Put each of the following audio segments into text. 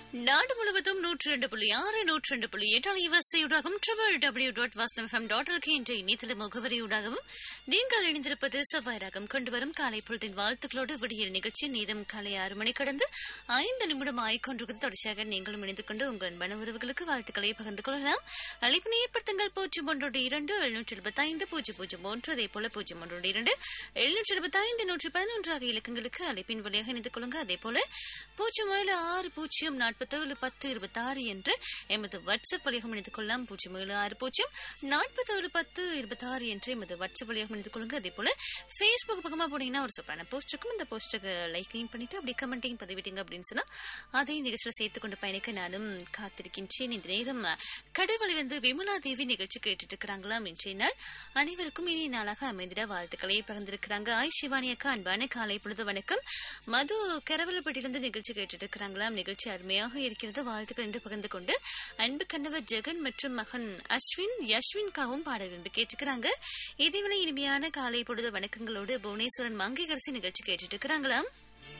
நாடு முழுவதும் நூற்றி ரெண்டு புள்ளி ஆறு நூற்றி ரெண்டு புள்ளி எட்டு அலைவரிசையூடாகவும் triple W dot Vasantham FM dot LK என்ற இணையதள முகவரியூடாகவும் நீங்கள் இணைந்திருப்பது செவ்வாய் ராகம் கொண்டு வரும் காலை பொழுதின் வாழ்த்துக்களோடு விடியல் நிகழ்ச்சி நேரம் காலை ஆறு மணி கடந்து ஐந்து நிமிடம் ஆய்கொண்டிருக்கும் தொடர்ச்சியாக நீங்களும் இணைந்து கொண்டு உங்கள் அன்பான உறவுகளுக்கு வாழ்த்துக்களை பகிர்ந்து கொள்ளலாம் அழைப்பினை ஏற்படுத்துங்கள் பூஜ்ஜியம் ஒன்றோடு இரண்டு எழுநூற்றி எழுபத்தி ஐந்து பூஜ்ஜியம் பூஜ்ஜியம் ஒன்று அதே போல பூஜ்ஜியம் ஒன்றோடு இரண்டு எழுநூற்றி எழுபத்தி ஐந்து நூற்றி பதினொன்று ஆகிய இலக்கங்களுக்கு அழைப்பின் வழியாக இணைந்து கொள்ளுங்க அதே போல பூஜ்ஜியம் ஏழு ஆறு பூஜ்ஜியம் நாற்பத்தேழு பத்து இருபத்தி ஆறு என்று எமது வாட்ஸ்அப் வழியாக இணைந்து கொள்ளலாம் பூஜ்ஜியம் ஏழு ஆறு பூஜ்ஜியம் நாற்பத்தேழு பத்து இருபத்தி ஆறு என்று எமது வாட்ஸ்அப் வழியாக இணைந்து கொள்ளுங்க அதே போல ஃபேஸ்புக் பக்கமா போனீங்கன்னா ஒரு சூப்பரான போஸ்ட் இருக்கும் இந்த போஸ்ட்டுக்கு லைக்கையும் பண்ணிட்டு அப்படி கமெண்ட்டையும் பதிவிட்டீங்க அப்படின்னு சொன்னா அதையும் நிகழ்ச்சியில் சேர்த்து கொண்டு பயணிக்க நானும் காத்திருக்கின்றேன் இந்த நேரம் கடவுளிலிருந்து விமலா தேவி நிகழ்ச்சி கேட்டுட்டு இருக்கிறாங்களாம் இன்றைய நாள் அனைவருக்கும் இனிய நாளாக அமைந்திட வாழ்த்துக்களை பகிர்ந்திருக்கிறாங்க ஆய் சிவானி அக்கா அன்பான காலை பொழுது வணக்கம் மது கரவலப்பட்டியிலிருந்து நிகழ்ச்சி கேட்டுட்டு இருக்கிறாங்களாம் நிகழ்ச்சி அருமையாக இருக்கிறது வாழ்த்துக்கள் என்று பகிர்ந்து கொண்டு அன்பு கணவர் ஜெகன் மற்றும் மகன் அஸ்வின் யஸ்வின்காவும் பாட விரும்பி கேட்டுக்கிறாங்க இதேவேளை இனிமையான காலை பொழுது வணக்கங்களோடு புவனேஸ்வரன் மங்கைகரசி நிகழ்ச்சி கேட்டுட்டு இருக்கிறாங்களாம்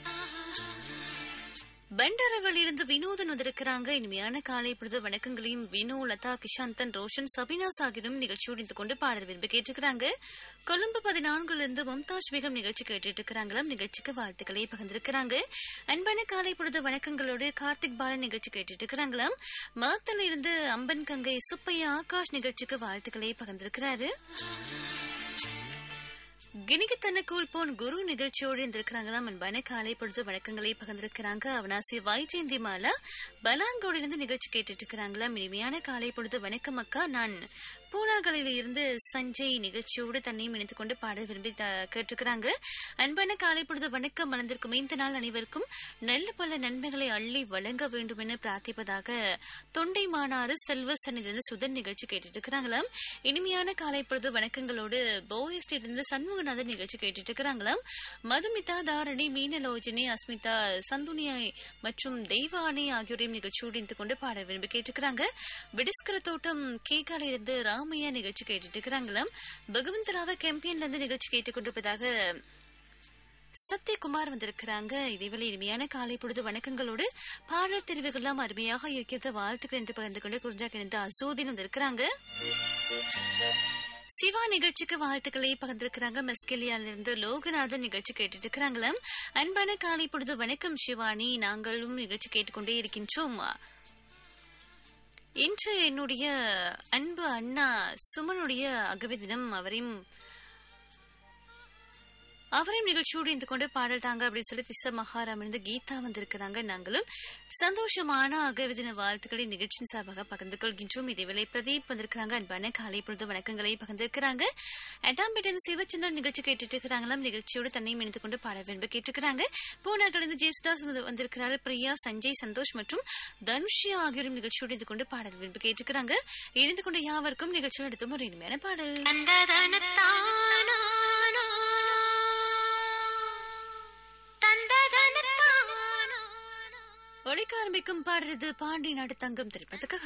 பண்டாரவழியிலிருந்து வினோதன் வந்திருக்கிறாங்க இனிமையான காலை பொழுது வணக்கங்களையும் வினோ லதா கிஷாந்தன் ரோஷன் சபினா சாகிரும் நிகழ்ச்சியோடு இருந்து கொண்டு பாடல் விரும்பி கேட்டுக்கிறாங்க கொழும்பு பதினான்குல இருந்து மும்தாஜ் பேகம் நிகழ்ச்சி கேட்டுட்டு இருக்கிறாங்களாம் நிகழ்ச்சிக்கு வாழ்த்துக்களை பகிர்ந்திருக்கிறாங்க அன்பான காலை பொழுது வணக்கங்களோடு கார்த்திக் பாலன் நிகழ்ச்சி கேட்டுட்டு இருக்கிறாங்களாம் மாத்தல இருந்து அம்பன் கங்கை சுப்பையா ஆகாஷ் நிகழ்ச்சிக்கு வாழ்த்துக்களை பகிர்ந்திருக்கிறாரு கிணிகத்தன கூல் போன் குரு நிகழ்ச்சியோடு இருந்திருக்கிறாங்களாம் அன்பான காலை பொழுது வணக்கங்களை பகிர்ந்திருக்கிறாங்க அவனாசி வைஜெயந்தி மாலா பலாங்கோடிலிருந்து நிகழ்ச்சி கேட்டுட்டு இருக்கிறாங்களாம் இனிமையான காலை பொழுது வணக்கம் அக்கா நான் பூனாகளில் இருந்து சஞ்சய் நிகழ்ச்சியோடு தன்னையும் இணைத்துக் கொண்டு பாட விரும்பி கேட்டிருக்கிறாங்க அன்பான காலை பொழுது வணக்கம் மலர்ந்திருக்கும் இந்த நாள் அனைவருக்கும் நல்ல பல நன்மைகளை அள்ளி வழங்க வேண்டும் என பிரார்த்திப்பதாக தொண்டை மானாறு செல்வ சன்னிதிலிருந்து சுதன் நிகழ்ச்சி கேட்டுட்டு இருக்கிறாங்களாம் இனிமையான காலை பொழுது வணக்கங்களோடு போயஸ்டிலிருந்து சண்முகநாதன் நிகழ்ச்சி கேட்டுட்டு இருக்கிறாங்களாம் மதுமிதா தாரணி மீனலோஜினி அஸ்மிதா சந்துனியா மற்றும் தெய்வானி ஆகியோரையும் நிகழ்ச்சியோடு இருந்து கொண்டு பாட விரும்பி கேட்டுக்கிறாங்க விடிஸ்கர தோட்டம் கேக்காலிருந்து ராமையா நிகழ்ச்சி கேட்டுட்டு இருக்கிறாங்களாம் பகவந்தராவ கேம்பியன்ல இருந்து நிகழ்ச்சி கேட்டுக்கொண்டிருப்பதாக சத்யகுமார் வந்திருக்கிறாங்க இதேவேளை இனிமையான காலை பொழுது வணக்கங்களோடு பாடல் தெரிவுகள்லாம் அருமையாக இருக்கிறது வாழ்த்துக்கள் என்று பகிர்ந்து கொண்டு குறிஞ்சா கிடந்த அசோதின் வந்திருக்கிறாங்க சிவா நிகழ்ச்சிக்கு வாழ்த்துக்களை பகிர்ந்திருக்கிறாங்க மெஸ்கெலியால இருந்து லோகநாதன் நிகழ்ச்சி கேட்டுட்டு இருக்கிறாங்களாம் அன்பான காலை பொழுது வணக்கம் சிவானி நாங்களும் நிகழ்ச்சி கேட்டுக்கொண்டே இருக்கின்றோம் இன்று என்னுடைய அன்பு அண்ணா சுமனுடைய அகவை தினம் அவரையும் அவரையும் நிகழ்ச்சியோடு இருந்து கொண்டு பாடல் தாங்க அப்படின்னு சொல்லி திச மகாராம் இருந்து கீதா வந்திருக்கிறாங்க நாங்களும் சந்தோஷமான அகவிதின வாழ்த்துக்களை நிகழ்ச்சியின் சார்பாக பகிர்ந்து கொள்கின்றோம் இதேவேளை பிரதீப் வந்திருக்கிறாங்க அன்பான காலை பொழுது வணக்கங்களை பகிர்ந்திருக்கிறாங்க எட்டாம்பேட்டன் சிவச்சந்திரன் நிகழ்ச்சி கேட்டுட்டு இருக்கிறாங்களாம் நிகழ்ச்சியோடு தன்னையும் இணைந்து கொண்டு பாட விரும்ப கேட்டிருக்கிறாங்க பூனாக்கள் இருந்து ஜெயசுதாஸ் வந்திருக்கிறாரு பிரியா சஞ்சய் சந்தோஷ் மற்றும் தனுஷியா ஆகியோரும் நிகழ்ச்சியோடு இருந்து கொண்டு பாடல் விரும்ப கேட்டிருக்கிறாங்க இணைந்து கொண்ட யாவருக்கும் நிகழ்ச்சியில் எடுத்தும் ஒரு இனிமையான பாடல் ஒழிக்க ஆரம்பிக்கும் பாடுறது பாண்டி நாடு தங்கம் திரைப்பதற்காக